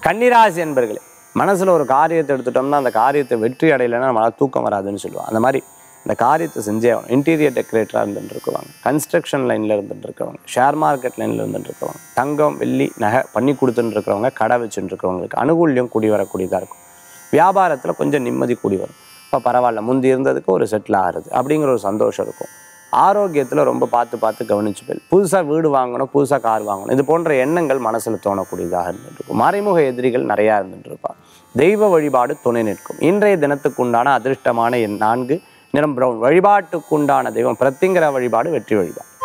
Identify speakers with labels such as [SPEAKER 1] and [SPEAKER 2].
[SPEAKER 1] கன்னிராசி என்பர்களே மனசில் ஒரு காரியத்தை எடுத்துட்டோம்னா அந்த காரியத்தை வெற்றி அடையலைன்னா நம்மளால் தூக்கம் வராதுன்னு சொல்லுவாங்க அந்த மாதிரி இந்த காரியத்தை செஞ்சே ஆகணும் இன்டீரியர் டெக்கரேட்டராக இருந்துட்டு இருக்கவங்க கன்ஸ்ட்ரக்ஷன் லைனில் இருந்துட்டு இருக்கவங்க ஷேர் மார்க்கெட் லைனில் இருந்துட்டு இருக்கவங்க தங்கம் வெள்ளி நகை பண்ணி கொடுத்துட்டு இருக்கிறவங்க கடை வச்சுட்டு இருக்கிறவங்களுக்கு அனுகூல்யம் கூடி வரக்கூடியதாக இருக்கும் வியாபாரத்தில் கொஞ்சம் நிம்மதி கூடி வரும் இப்போ பரவாயில்ல முந்தி இருந்ததுக்கு ஒரு செட்டில் ஆகுறது அப்படிங்கிற ஒரு சந்தோஷம் இருக்கும் ஆரோக்கியத்தில் ரொம்ப பார்த்து பார்த்து கவனிச்சு போய் புதுசாக வீடு வாங்கணும் புதுசாக கார் வாங்கணும் இது போன்ற எண்ணங்கள் மனசில் தோணக்கூடியதாக இருந்துட்டு இருக்கும் மறைமுக எதிரிகள் நிறையா இருந்துட்டு இருப்பாங்க தெய்வ வழிபாடு துணை நிற்கும் இன்றைய தினத்துக்குண்டான அதிர்ஷ்டமான எண் நான்கு நிறம் பிரவுன் வழிபாட்டுக்குண்டான தெய்வம் பிரத்திங்கிற வழிபாடு வெற்றி வழிபாடு